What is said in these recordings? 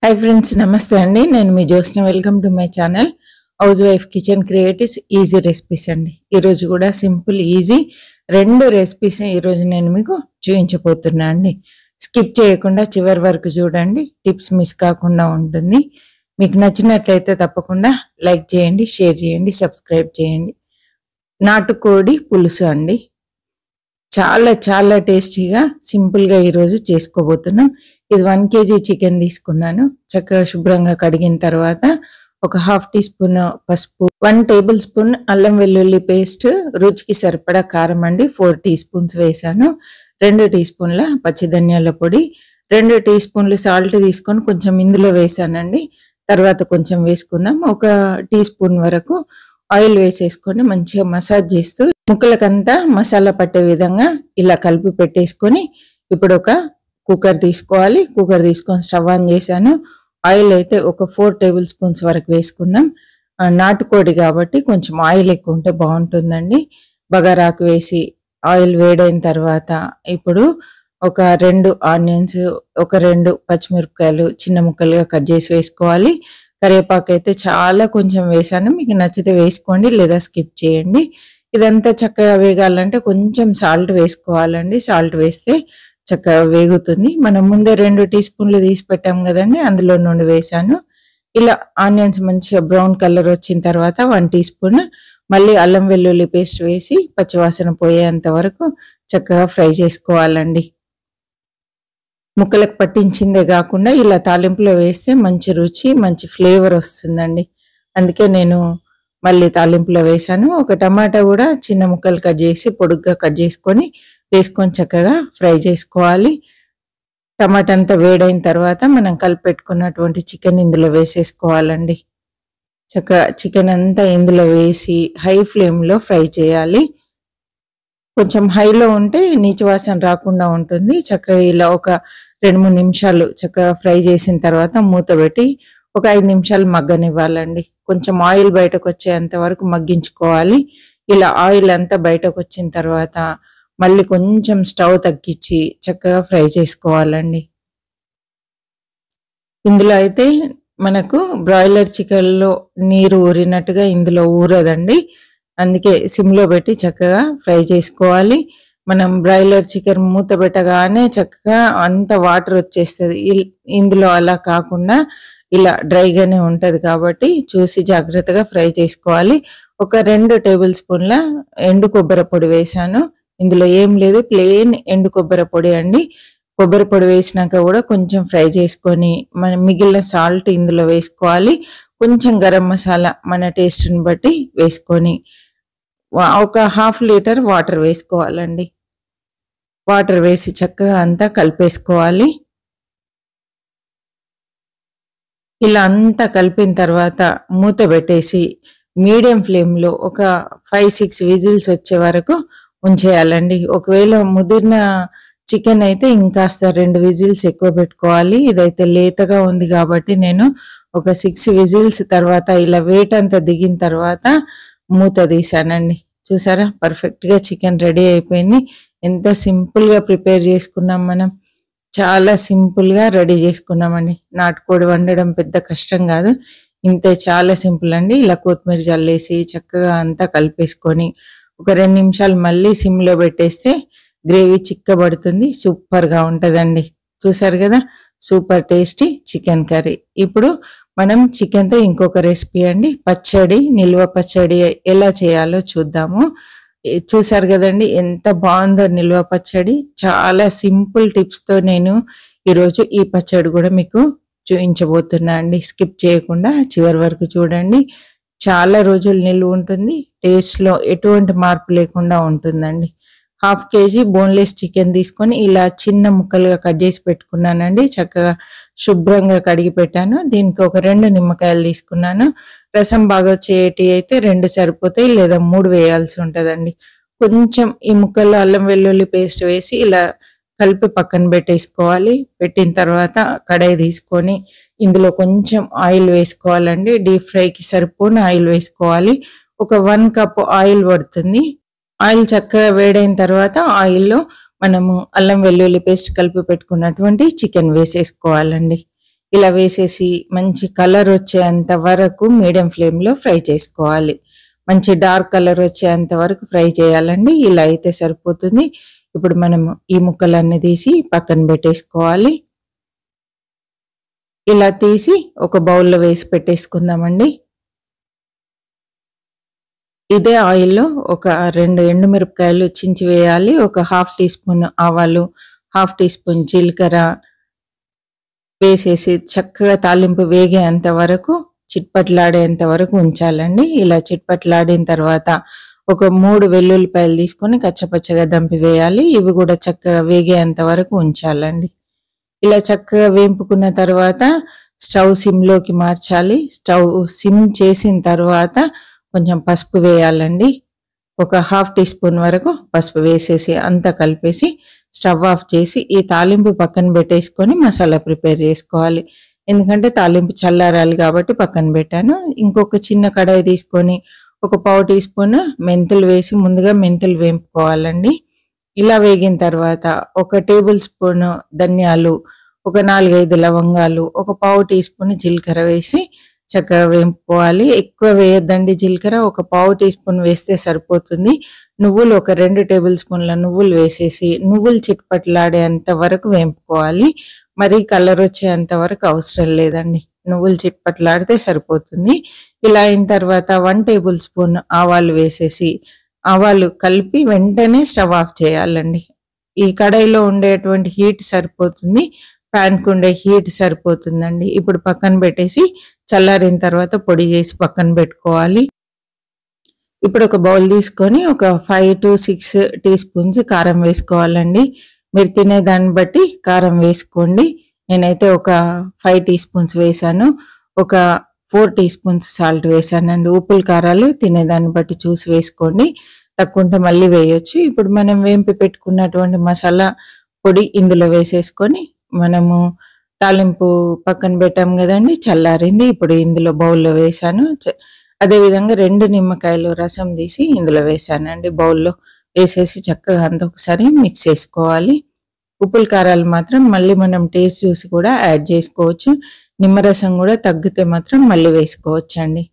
hi friends నమస్తే అండి నేను మీ Jyotsna welcome to my channel house wife kitchen creatives easy recipes అండి ఈరోజు కూడా సింపుల్ ఈజీ రెండు రెసిపీస్ ఈరోజు నేను మీకు చూపించబోతున్నా అండి స్కిప్ చేయకుండా చివరి వరకు చూడండి టిప్స్ మిస్ కాకుండా ఉంటుంది మీకు నచ్చినట్లయితే తప్పకుండా లైక్ చేయండి షేర్ చేయండి సబ్స్క్రైబ్ చేయండి నాటుకోడి పులుసు అండి చాలా చాలా టేస్టీగా సింపుల్గా ఈరోజు చేసుకోబోతున్నాం ఇది వన్ కేజీ చికెన్ తీసుకున్నాను చక్కగా శుభ్రంగా కడిగిన తర్వాత ఒక హాఫ్ టీ స్పూన్ పసుపు వన్ టేబుల్ స్పూన్ అల్లం వెల్లుల్లి పేస్ట్ రుచికి సరిపడా కారం అండి ఫోర్ టీ స్పూన్స్ వేసాను రెండు టీ స్పూన్ల పచ్చి ధనియాల పొడి రెండు టీ స్పూన్లు సాల్ట్ తీసుకొని కొంచెం ఇందులో వేసానండి తర్వాత కొంచెం వేసుకుందాం ఒక టీ స్పూన్ వరకు ఆయిల్ వేసేసుకొని మంచిగా మసాజ్ చేస్తూ ముక్కలకంతా మసాలా పట్టే విధంగా ఇలా కలిపి పెట్టేసుకొని ఇప్పుడు ఒక కుక్కర్ తీసుకోవాలి కుక్కర్ తీసుకొని స్టవ్ ఆన్ చేశాను ఆయిల్ అయితే ఒక ఫోర్ టేబుల్ స్పూన్స్ వరకు వేసుకుందాం ఆ, నాటుకోడి కాబట్టి కొంచెం ఆయిల్ ఎక్కువ ఉంటే బాగుంటుందండి బగారాకు వేసి ఆయిల్ వేడైన తర్వాత ఇప్పుడు ఒక రెండు ఆనియన్స్ ఒక రెండు పచ్చిమిరపకాయలు చిన్న ముక్కలుగా కట్ చేసి వేసుకోవాలి కరివేపాకు అయితే చాలా కొంచెం వేసాను మీకు నచ్చితే వేసుకోండి లేదా స్కిప్ చేయండి ఇదంతా చక్కగా వేగాలంటే కొంచెం సాల్ట్ వేసుకోవాలండి సాల్ట్ వేస్తే చక్కగా వేగుతుంది మనం ముందే రెండు టీ స్పూన్లు తీసి పెట్టాం కదండి అందులో నుండి వేసాను ఇలా ఆనియన్స్ మంచిగా బ్రౌన్ కలర్ వచ్చిన తర్వాత వన్ టీ స్పూన్ మళ్ళీ అల్లం వెల్లుల్లి పేస్ట్ వేసి పచ్చివాసన పోయేంత వరకు చక్కగా ఫ్రై చేసుకోవాలండి ముక్కలకు పట్టించిందే కాకుండా ఇలా తాలింపులో వేస్తే మంచి రుచి మంచి ఫ్లేవర్ వస్తుందండి అందుకే నేను మళ్ళీ తాలింపులో వేసాను ఒక టమాటా కూడా చిన్న ముక్కలు కట్ చేసి పొడుగ్గా కట్ చేసుకొని వేసుకొని చక్కగా ఫ్రై చేసుకోవాలి టమాటా అంతా వేడైన తర్వాత మనం కలిపి పెట్టుకున్నటువంటి చికెన్ ఇందులో వేసేసుకోవాలండి చక్కగా చికెన్ అంతా ఇందులో వేసి హై ఫ్లేమ్లో ఫ్రై చేయాలి కొంచెం హైలో ఉంటే నీచు వాసన రాకుండా ఉంటుంది చక్కగా ఇలా ఒక రెండు మూడు నిమిషాలు చక్కగా ఫ్రై చేసిన తర్వాత మూత పెట్టి ఒక ఐదు నిమిషాలు మగ్గనివ్వాలండి కొంచెం ఆయిల్ బయటకు వచ్చేంత వరకు మగ్గించుకోవాలి ఇలా ఆయిల్ అంతా బయటకు వచ్చిన తర్వాత మళ్ళీ కొంచెం స్టవ్ తగ్గించి చక్కగా ఫ్రై చేసుకోవాలండి ఇందులో అయితే మనకు బ్రాయిలర్ చికెన్లో నీరు ఊరినట్టుగా ఇందులో ఊరదండి అందుకే సిమ్లో పెట్టి చక్కగా ఫ్రై చేసుకోవాలి మనం బ్రాయిలర్ చికెన్ మూత పెట్టగానే చక్కగా అంత వాటర్ వచ్చేస్తుంది ఇల్- ఇందులో అలా కాకుండా ఇలా డ్రైగానే ఉంటది కాబట్టి చూసి జాగ్రత్తగా ఫ్రై చేసుకోవాలి ఒక రెండు టేబుల్ స్పూన్ల ఎండు కొబ్బరి పొడి వేసాను ఇందులో ఏం లేదు ప్లెయిన్ ఎండు కొబ్బరి పొడి అండి కొబ్బరి పొడి వేసినాక కూడా కొంచెం ఫ్రై చేసుకొని మన మిగిలిన సాల్ట్ ఇందులో వేసుకోవాలి కొంచెం గరం మసాలా మన టేస్ట్ని బట్టి వేసుకొని వా- ఒక హాఫ్ లీటర్ వాటర్ వేసుకోవాలండి వాటర్ వేసి చక్కగా అంతా కలిపేసుకోవాలి ఇలా అంతా కలిపిన తర్వాత మూత పెట్టేసి మీడియం ఫ్లేమ్లో ఒక ఫైవ్ సిక్స్ విజిల్స్ వచ్చే వరకు ఉంచేయాలండి ఒకవేళ ముదిరిన చికెన్ అయితే ఇంకాస్త రెండు విజిల్స్ ఎక్కువ పెట్టుకోవాలి ఇదైతే లేతగా ఉంది కాబట్టి నేను ఒక సిక్స్ విజిల్స్ తర్వాత ఇలా వెయిట్ అంతా దిగిన తర్వాత మూత తీసానండి చూసారా పర్ఫెక్ట్ గా చికెన్ రెడీ అయిపోయింది ఎంత సింపుల్ గా ప్రిపేర్ చేసుకున్నాం మనం చాలా సింపుల్ గా రెడీ చేసుకున్నామండి నాటుకోడి వండడం పెద్ద కష్టం కాదు ఇంతే చాలా సింపుల్ అండి ఇలా కొత్తిమీర చల్లేసి చక్కగా అంతా కలిపేసుకొని ఒక రెండు నిమిషాలు మళ్ళీ సిమ్ లో పెట్టేస్తే గ్రేవీ చిక్కబడుతుంది సూపర్ గా ఉంటదండి చూసారు కదా సూపర్ టేస్టీ చికెన్ కర్రీ ఇప్పుడు మనం చికెన్ తో ఇంకొక రెసిపీ అండి పచ్చడి నిల్వ పచ్చడి ఎలా చేయాలో చూద్దాము ఏ- చూసారు కదండి ఎంత బాగుందో నిల్వ పచ్చడి చాలా సింపుల్ టిప్స్ తో నేను ఈరోజు ఈ పచ్చడి కూడా మీకు చూపించబోతున్నా అండి స్కిప్ చేయకుండా చివరి వరకు చూడండి చాలా రోజులు నిల్వ ఉంటుంది టేస్ట్ లో ఎటువంటి మార్పు లేకుండా ఉంటుందండి హాఫ్ కేజీ బోన్లెస్ చికెన్ తీసుకొని ఇలా చిన్న ముక్కలుగా కట్ చేసి పెట్టుకున్నానండి చక్కగా శుభ్రంగా కడిగి పెట్టాను దీనికి ఒక రెండు నిమ్మకాయలు తీసుకున్నాను రసం బాగా వచ్చేటి అయితే రెండు సరిపోతాయి లేదా మూడు వేయాల్సి ఉంటదండి కొంచెం ఈ ముక్కల్లో అల్లం వెల్లుల్లి పేస్ట్ వేసి ఇలా కలిపి పక్కన పెట్టేసుకోవాలి పెట్టిన తర్వాత కడాయి తీసుకొని ఇందులో కొంచెం ఆయిల్ వేసుకోవాలండి డీప్ ఫ్రైకి సరిపోని ఆయిల్ వేసుకోవాలి ఒక వన్ కప్ ఆయిల్ పడుతుంది ఆయిల్ చక్కగా వేడైన తర్వాత ఆయిల్లో మనము అల్లం వెల్లుల్లి పేస్ట్ కలిపి పెట్టుకున్నటువంటి చికెన్ వేసేసుకోవాలండి ఇలా వేసేసి మంచి కలర్ వచ్చేంత వరకు మీడియం ఫ్లేమ్ లో ఫ్రై చేసుకోవాలి మంచి డార్క్ కలర్ వచ్చేంత వరకు ఫ్రై చేయాలండి ఇలా అయితే సరిపోతుంది ఇప్పుడు మనం ఈ ముక్కలన్నీ తీసి పక్కన పెట్టేసుకోవాలి ఇలా తీసి ఒక బౌల్లో వేసి పెట్టేసుకుందామండి ఇదే ఆయిల్లో ఒక రెండు ఎండుమిరపకాయలు చించి వేయాలి ఒక హాఫ్ టీ స్పూన్ ఆవాలు హాఫ్ టీ స్పూన్ జీలకర్ర వేసేసి చక్కగా తాలింపు వేగేంత వరకు చిట్పట్లాడేంత వరకు ఉంచాలండి ఇలా చిట్పట్లాడిన తర్వాత ఒక మూడు వెల్లుల్లిపాయలు తీసుకొని కచ్చపచ్చగా దంపి వేయాలి ఇవి కూడా చక్కగా వేగేంత వరకు ఉంచాలండి ఇలా చక్కగా వేంపుకున్న తర్వాత స్టవ్ సిమ్లోకి మార్చాలి స్టవ్ సిమ్ చేసిన తర్వాత కొంచెం పసుపు వేయాలండి ఒక హాఫ్ టీ స్పూన్ వరకు పసుపు వేసేసి అంతా కలిపేసి స్టవ్ ఆఫ్ చేసి ఈ తాలింపు పక్కన పెట్టేసుకొని మసాలా ప్రిపేర్ చేసుకోవాలి ఎందుకంటే తాలింపు చల్లారాలి కాబట్టి పక్కన పెట్టాను ఇంకొక చిన్న కడాయి తీసుకొని ఒక పావు టీ స్పూన్ మెంతులు వేసి ముందుగా మెంతులు వేపుకోవాలండి ఇలా వేగిన తర్వాత ఒక టేబుల్ స్పూన్ ధనియాలు ఒక నాలుగైదు లవంగాలు ఒక పావు టీ స్పూన్ జీలకర్ర వేసి చక్కగా వేపుకోవాలి ఎక్కువ వేయొద్దండి జీలకర్ర ఒక పావు టీ స్పూన్ వేస్తే సరిపోతుంది నువ్వులు ఒక రెండు టేబుల్ స్పూన్ల నువ్వులు వేసేసి నువ్వులు చిట్పట్లాడేంత వరకు వేపుకోవాలి మరి కలర్ వచ్చేంత వరకు అవసరం లేదండి నువ్వులు చిట్పట్లాడితే సరిపోతుంది ఇలా అయిన తర్వాత వన్ టేబుల్ స్పూన్ ఆవాలు వేసేసి ఆవాలు కలిపి వెంటనే స్టవ్ ఆఫ్ చేయాలండి ఈ కడాయిలో ఉండేటువంటి హీట్ సరిపోతుంది ప్యాన్కు ఉండే హీట్ సరిపోతుందండి ఇప్పుడు పక్కన పెట్టేసి చల్లారిన తర్వాత పొడి చేసి పక్కన పెట్టుకోవాలి ఇప్పుడు ఒక బౌల్ తీసుకొని ఒక five to six teaspoons కారం వేసుకోవాలండి మీరు తినే దాన్ని బట్టి కారం వేసుకోండి నేనైతే ఒక ఫైవ్ టీ స్పూన్స్ వేసాను ఒక ఫోర్ టీ స్పూన్స్ సాల్ట్ వేసానండి ఉప్పుల కారాలు తినేదాన్ని బట్టి చూసి వేసుకోండి తక్కువ ఉంటే మళ్ళీ వేయొచ్చు ఇప్పుడు మనం వేంపి పెట్టుకున్నటువంటి మసాలా పొడి ఇందులో వేసేసుకొని మనము తాలింపు పక్కన పెట్టాం కదండి చల్లారింది ఇప్పుడు ఇందులో బౌల్లో వేసాను చ- అదేవిధంగా రెండు నిమ్మకాయలు రసం తీసి ఇందులో వేసానండి బౌల్లో వేసేసి చక్కగా అంత ఒకసారి మిక్స్ చేసుకోవాలి ఉప్పుల కారాలు మాత్రం మళ్ళీ మనం టేస్ట్ చూసి కూడా యాడ్ చేసుకోవచ్చు నిమ్మరసం కూడా తగ్గితే మాత్రం మళ్ళీ వేసుకోవచ్చు అండి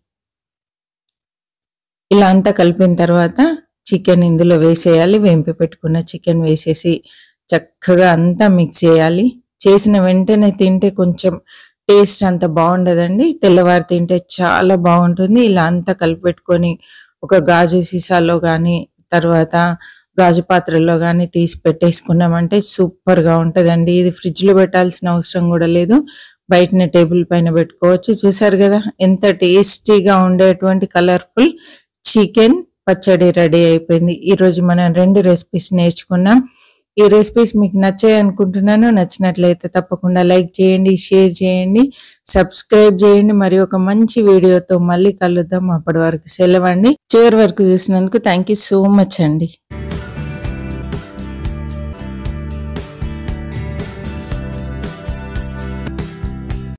ఇలా అంతా కలిపిన తర్వాత చికెన్ ఇందులో వేసేయాలి వేంపి పెట్టుకున్న చికెన్ వేసేసి చక్కగా అంతా మిక్స్ చేయాలి చేసిన వెంటనే తింటే కొంచెం టేస్ట్ అంత బాగుండదండి తెల్లవారు తింటే చాలా బాగుంటుంది ఇలా అంతా కలిపెట్టుకొని ఒక గాజు సీసాలో కానీ తర్వాత గాజు పాత్రలో కానీ తీసి పెట్టేసుకున్నామంటే సూపర్ గా ఉంటదండి ఇది ఫ్రిడ్జ్ లో పెట్టాల్సిన అవసరం కూడా లేదు బయటనే టేబుల్ పైన పెట్టుకోవచ్చు చూసారు కదా ఎంత టేస్టీగా ఉండేటువంటి కలర్ఫుల్ చికెన్ పచ్చడి రెడీ అయిపోయింది ఈ రోజు మనం రెండు రెసిపీస్ నేర్చుకున్నాం ఈ రెసిపీస్ మీకు నచ్చాయి అనుకుంటున్నాను నచ్చినట్లయితే తప్పకుండా లైక్ చేయండి షేర్ చేయండి సబ్స్క్రైబ్ చేయండి మరి ఒక మంచి వీడియోతో మళ్ళీ కలుద్దాం అప్పటి వరకు సెలవండి చివరి వరకు చూసినందుకు థ్యాంక్ యూ సో మచ్ అండి